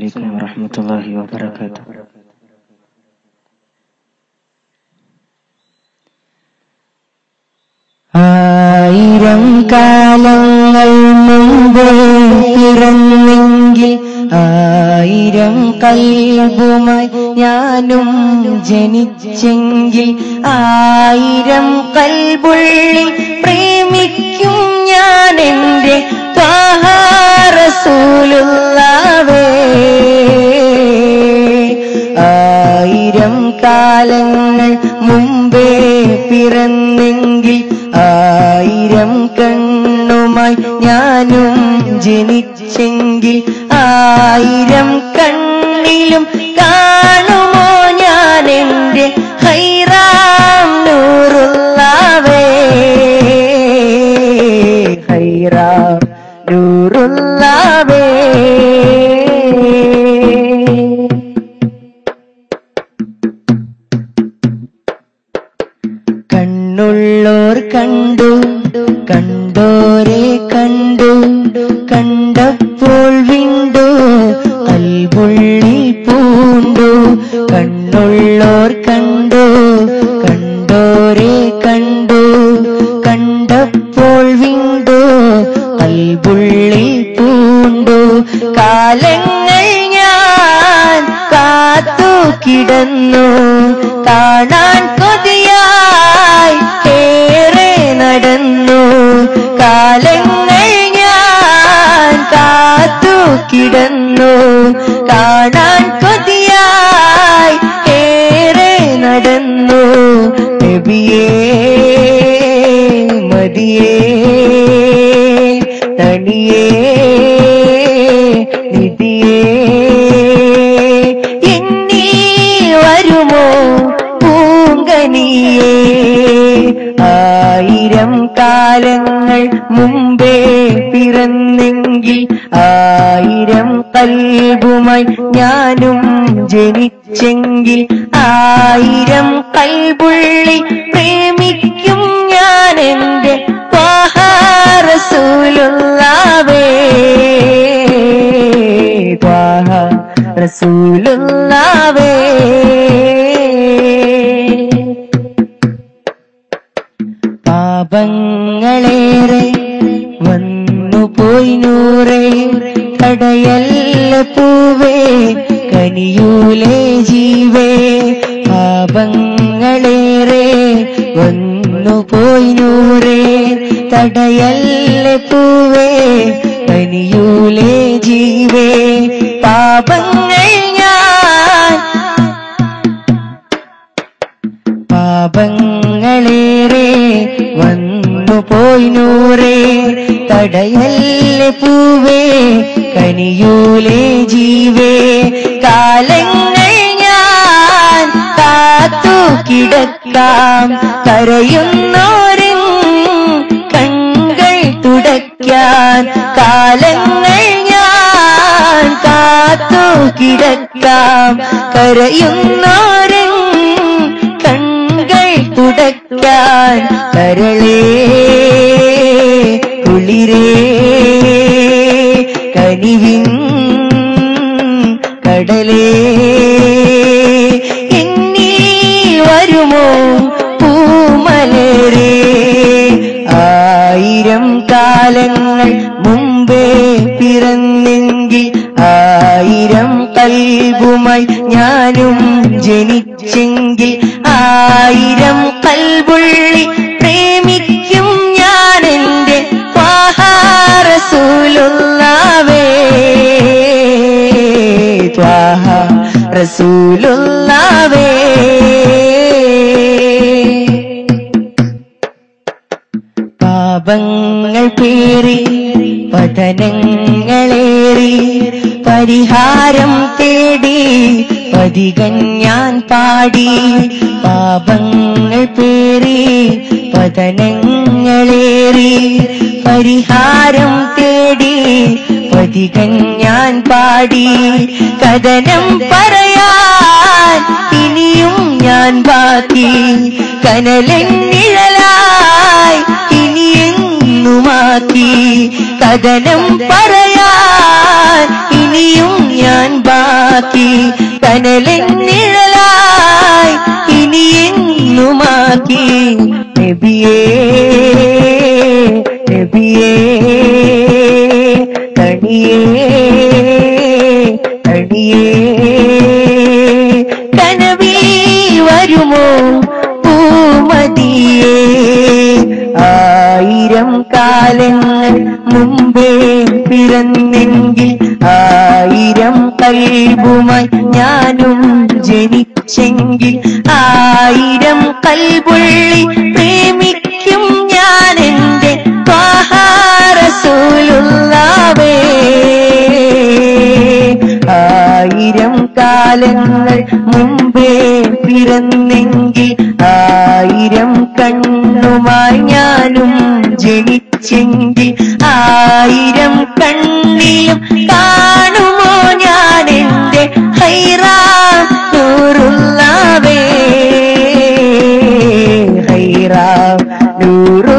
عليكم ورحمة الله وبركاته ആയിരം കാലങ്ങൾ മുമ്പ് പിറന്നെങ്കിൽ ആയിരം കൽബുമായി ഞാനും ജനിച്ചെങ്കിൽ ആയിരം കൽബുള്ളി പ്രേമിക്കും ഞാൻ എന്റെ റസൂലുള്ളാവേ ആയിരം കാലങ്ങൾ മുമ്പേ പിറന്നെങ്കിൽ ആയിരം കണ്ണുമായി ഞാനും ജനിച്ചെങ്കിൽ ആയിരം കണ്ണിലും കാണുമോ ഞാൻ എന്റെ ഹൈറാം നൂറുള്ളവേ ഹൈറാം നൂറുള്ളവേ കണ്ണുള്ളോർ കണ്ടു കണ്ടോരെ കണ്ടു കണ്ടപ്പോൾ വിണ്ടു കൽപുള്ളി പൂണ്ടു കണ്ണുള്ളോർ കണ്ടു കണ്ടോരെ കണ്ടു കണ്ടപ്പോൾ വിണ്ടു കൽപുള്ളി പൂണ്ടു കാലങ്ങൾ ഞാൻ കാത്തു കിടന്നു കാണാൻ കൊതിയായി ഏറെ നടന്നു കാലങ്ങൾ ഞാൻ കാത്തു കിടന്നു കാണാൻ കൊതിയായി ഏറെ നടന്നു നബിയേ മതിയേ തണിയേ നിധിയേ എന്നീ വരുമോ പൂങ്കനിയേ ആയിരം കാലങ്ങൾ മുമ്പേ പിറന്നെങ്കിൽ ആയിരം കൽബുമായി ഞാനും ജനിച്ചെങ്കിൽ ആയിരം കൽബുള്ളി പ്രേമിക്കും ഞാൻ എന്റെ റസൂലുള്ളാവേ ത്വാഹ റസൂലുള്ളാവേ പാപങ്ങളേറെ വന്നു പോയി നൂറേ കടയല്ല പൂവേ കനിയൂലേ ജീവേ പാപങ്ങളേറെ വന്നു പോയി നൂറേ തടയല്ല പൂവേ കനിയൂലേ ജീവേ പാപങ്ങൾ ഞാൻ പാപങ്ങളേറെ വന്നു പോയി നൂറേ തടയല്ലേ പൂവേ കനിയൂലേ ജീവേ കാലങ്ങൾ ഞാൻ കാത്തു കിടക്കാം കരയുന്നോരും കൺകൾ തുടയ്ക്കാൻ കാലങ്ങൾ ഞാൻ കാത്തു കിടക്കാം കരയുന്നോരും കൺകൾ തുടയ്ക്കാൻ കരളേ കുളിരേ കനിവിൻ കടലേ എന്നീ വരുമോ പൂമലരേ ആയിരം കാലങ്ങൾ മുമ്പേ പിറന്നെങ്കിൽ ആയിരം കൽബുമായി ഞാനും ജനിച്ചെങ്കിൽ ആയിരം കൽബുള്ളി പ്രേമിക്കും ഞാൻ എന്റെ റസൂലുള്ളാവേ ത്വാഹ റസൂലുള്ളാവേ പാപങ്ങൾ പേറി പതനങ്ങളേറി പരിഹാരം തേടി പതികൻ ഞാൻ പാടി പാപങ്ങൾ പേറി പതനങ്ങളേറി പരിഹാരം തേടി പതികൻ ഞാൻ പാടി കഥനം പറയാൻ ഇനിയും ഞാൻ ബാക്കി കനലെന്നിഴലായി ഇനിയെങ്ങുമാക്കി കഥനം പറയാൻ ഇനിയും ഞാൻ ബാക്കി എന്നുമാക്കി കനലെന്നിഴലായി ഇനി എന്നുമാക്കി നബിയേ നബിയേ കണിയേ കണിയേ കനവി വരുമോ പൂമതിയേ ആയിരം കാലങ്ങൾ മുമ്പേ പിറന്നെങ്കിൽ ആയിരം കൽബുമായി ഞാനും ജനിച്ചെങ്കിൽ ആയിരം കൽബുള്ളി പ്രേമിക്കും ഞാൻ എന്റെ റസൂലുള്ളാവേ ആയിരം കാലങ്ങൾ മുമ്പേ പിറന്നെങ്കിൽ ആയിരം കണ്ണുമായി ഞാനും ജനിച്ചെങ്കിൽ ആയിരം കണ്ണിലും കാണുമോ ഞാൻ എന്റെ ഹൈറാ നൂറുള്ളവേ ഹൈറാ നൂറു